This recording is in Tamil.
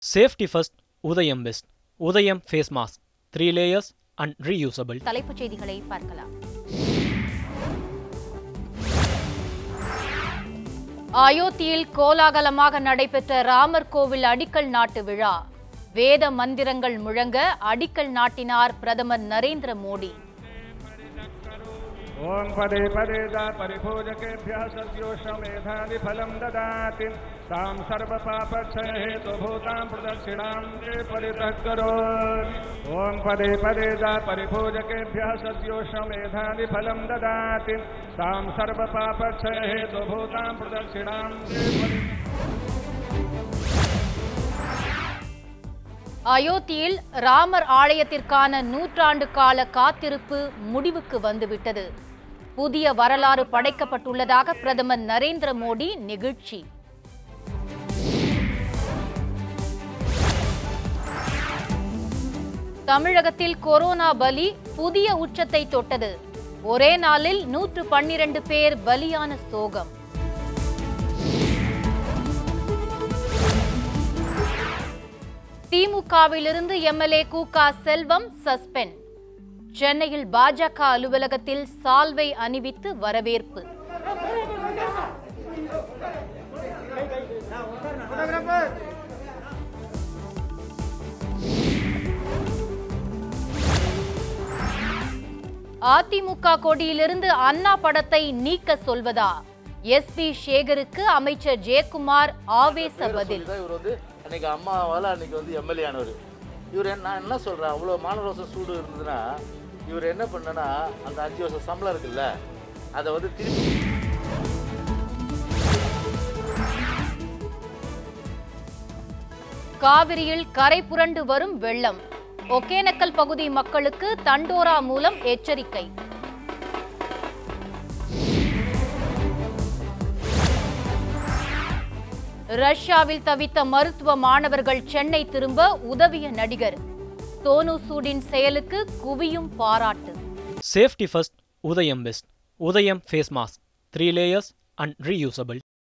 Safety first, Udayam best. Udayam face mask, 3 layers and reusable. தலைப்புச் செய்திகளை பார்க்கலாம் அயோத்தியில் கோலாகலமாக நடைபெற்ற ராமர் கோவில் அடிக்கல் நாட்டு விழா வேத மந்திரங்கள் முழங்க அடிக்கல் நாட்டினார் பிரதமர் நரேந்திர மோடி ॐ पदे पदे दा परिभोजकेभ्यः सद्योषमेधानि फलं ददाति तां सर्वपापक्षयहेतुभूतां प्रदक्षिणां ते परितः करोमि ॐ पदे पदे दा परिभोजकेभ्यः सद्योषमेधानि फलं ददाति तां सर्वपापक्षयहेतुभूतां प्रदक्षिणां ते परितः அயோத்தியில் ராமர் ஆலயத்திற்கான நூற்றாண்டு கால காத்திருப்பு முடிவுக்கு வந்துவிட்டது புதிய வரலாறு படைக்கப்பட்டுள்ளதாக பிரதமர் நரேந்திர மோடி நெகிழ்ச்சி தமிழகத்தில் கொரோனா பலி புதிய உச்சத்தை தொட்டது ஒரே நாளில் நூற்று பன்னிரண்டு பேர் பலியான சோகம் திமுகவிலிருந்து எம்எல்ஏ கூகா செல்வம் சஸ்பெண்ட் சென்னையில் பாஜக அலுவலகத்தில் சால்வை அணிவித்து வரவேற்பு அதிமுக கொடியிலிருந்து அண்ணா படத்தை நீக்க சொல்வதா எஸ் வி சேகருக்கு அமைச்சர் ஜெயக்குமார் ஆவேச பதில் தான் இவர் வந்து அன்னைக்கு அம்மாவால் அன்னைக்கு வந்து எம்எல்ஏ ஆனவர் இவர் என்ன நான் என்ன சொல்கிறேன் அவ்வளோ மானரோசம் சூடு இருந்ததுன்னா இவர் என்ன பண்ணனா அந்த அஞ்சு வருஷம் சம்பளம் இருக்குல்ல அதை வந்து திருப்பி காவிரியில் கரை புரண்டு வரும் வெள்ளம் ஒகேனக்கல் பகுதி மக்களுக்கு தண்டோரா மூலம் எச்சரிக்கை ரஷ்யாவில் தவித்த மருத்துவ மாணவர்கள் சென்னை திரும்ப உதவிய நடிகர் சோனு சூடின் செயலுக்கு குவியும் பாராட்டு Safety first, Udayam best. Udayam face mask, 3 layers and reusable.